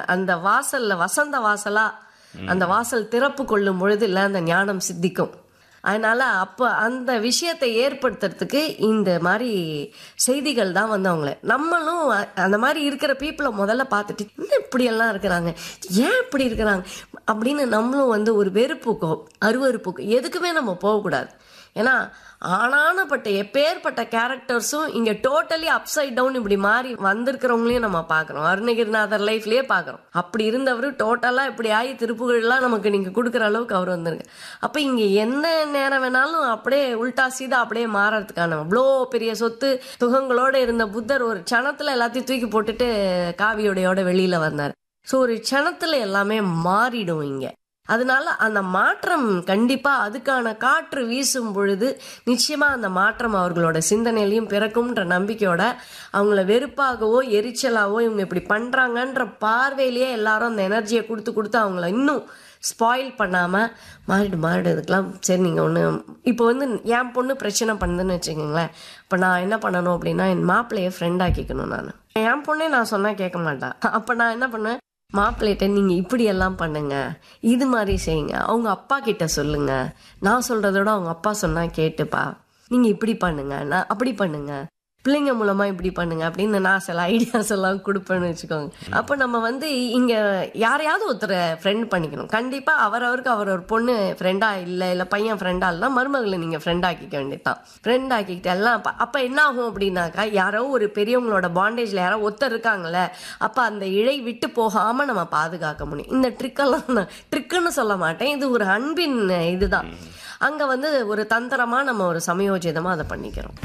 அந்த வாசல்ல வசந்த வாசலா அந்த வாசல் திறப்பு கொள்ளும் பொழுது இல்ல அந்த ஞானம் சித்திக்கும் அதனால அப்போ அந்த விஷயத்தை ஏற்படுத்துறதுக்கு இந்த மாதிரி செய்திகள் தான் வந்து அவங்கள நம்மளும் அ- அந்த மாதிரி இருக்கிற பீப்புளை முதல்ல பார்த்துட்டு என்ன இப்படியெல்லாம் இருக்கிறாங்க ஏன் இப்படி இருக்கிறாங்க அப்படின்னு நம்மளும் வந்து ஒரு வெறுப்புக்கோ அருவருப்புக்கோ எதுக்குமே நம்ம போகக்கூடாது ஏன்னா ஆனானப்பட்ட எப்பேற்பட்ட கேரக்டர்ஸும் இங்க டோட்டலி அப்சைட் டவுன் இப்படி மாறி வந்திருக்கிறவங்களையும் நம்ம பார்க்குறோம் அருணகிரிநாதர் லைஃப்லயே பார்க்குறோம் அப்படி இருந்தவர் டோட்டலா இப்படி ஆகி திருப்புகள்லாம் நமக்கு நீங்க கொடுக்குற அளவுக்கு அவர் வந்துருங்க அப்ப இங்க என்ன நேரம் வேணாலும் அப்படியே உல்டா சீதா அப்படியே மாறறதுக்கான அவ்வளோ பெரிய சொத்து துகங்களோட இருந்த புத்தர் ஒரு க்ஷணத்துல எல்லாத்தையும் தூக்கி போட்டுட்டு காவியோடையோட வெளியில வந்தார் ஸோ ஒரு க்ஷணத்துல எல்லாமே மாறிடும் இங்க அதனால அந்த மாற்றம் கண்டிப்பா அதுக்கான காற்று வீசும் பொழுது நிச்சயமா அந்த மாற்றம் அவர்களோட சிந்தனையிலையும் பிறக்கும்ன்ற நம்பிக்கையோட அவங்கள வெறுப்பாகவோ எரிச்சலாவோ இவங்க இப்படி பண்றாங்கன்ற பார்வையிலேயே எல்லாரும் அந்த எனர்ஜியை கொடுத்து கொடுத்து அவங்கள இன்னும் ஸ்பாயில் பண்ணாம மாறிடு மாறிடு இதுக்கெல்லாம் சரி நீங்க ஒண்ணு இப்போ வந்து என் பொண்ணு பிரச்சனை பண்ணுதுன்னு வச்சுக்கோங்களேன் இப்போ நான் என்ன பண்ணணும் அப்படின்னா என் மாப்பிள்ளைய ஃப்ரெண்ட் ஆக்கிக்கணும் நான் என் பொண்ணே நான் சொன்னா கேட்க மாட்டா அப்ப நான் என்ன பண்ணுவேன் மாப்பிள்ளைகிட்ட நீங்க இப்படி எல்லாம் பண்ணுங்க இது மாதிரி செய்யுங்க அவங்க அப்பா கிட்ட சொல்லுங்க நான் சொல்றதோட அவங்க அப்பா சொன்னா கேட்டுப்பா நீங்க இப்படி பண்ணுங்க நான் அப்படி பண்ணுங்க பிள்ளைங்க மூலமா இப்படி பண்ணுங்க அப்படின்னு நான் சில ஐடியாஸ் எல்லாம் கொடுப்பேன்னு வச்சுக்கோங்க அப்ப நம்ம வந்து இங்க யாரையாவது ஒருத்தரை ஃப்ரெண்ட் பண்ணிக்கணும் கண்டிப்பா அவரவருக்கு அவர் ஒரு பொண்ணு ஃப்ரெண்டா இல்ல இல்ல பையன் ஃப்ரெண்டா இல்ல மருமகளை நீங்க ஃப்ரெண்ட் ஆக்கிக்க வேண்டியதுதான் ஃப்ரெண்ட் ஆக்கிக்கிட்டு எல்லாம் அப்ப- அப்ப என்ன ஆகும் அப்படின்னாக்கா யாரோ ஒரு பெரியவங்களோட பாண்டேஜ்ல யாரோ ஒருத்தர் இருக்காங்கல்ல அப்ப அந்த இழை விட்டு போகாம நம்ம பாதுகாக்க முடியும் இந்த ட்ரிக்கெல்லாம் நான் ட்ரிக்குன்னு சொல்ல மாட்டேன் இது ஒரு அன்பின் இதுதான் அங்க வந்து ஒரு தந்திரமா நம்ம ஒரு சமயோஜிதமா அதை பண்ணிக்கிறோம்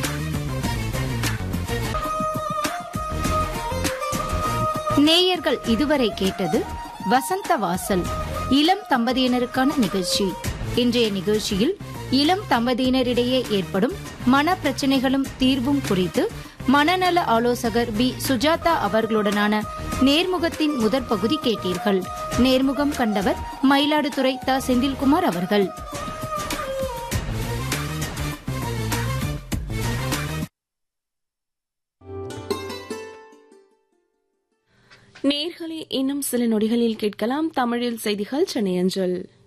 நேயர்கள் இதுவரை கேட்டது வசந்த வாசல் இளம் தம்பதியினருக்கான நிகழ்ச்சி இன்றைய நிகழ்ச்சியில் இளம் தம்பதியினரிடையே ஏற்படும் மன பிரச்சனைகளும் தீர்வும் குறித்து மனநல ஆலோசகர் பி சுஜாதா அவர்களுடனான நேர்முகத்தின் முதற் பகுதி கேட்டீர்கள் நேர்முகம் கண்டவர் மயிலாடுதுறை த செந்தில்குமார் அவர்கள் நேர்களே இன்னும் சில நொடிகளில் கேட்கலாம் தமிழில் செய்திகள் சென்னை அஞ்சல்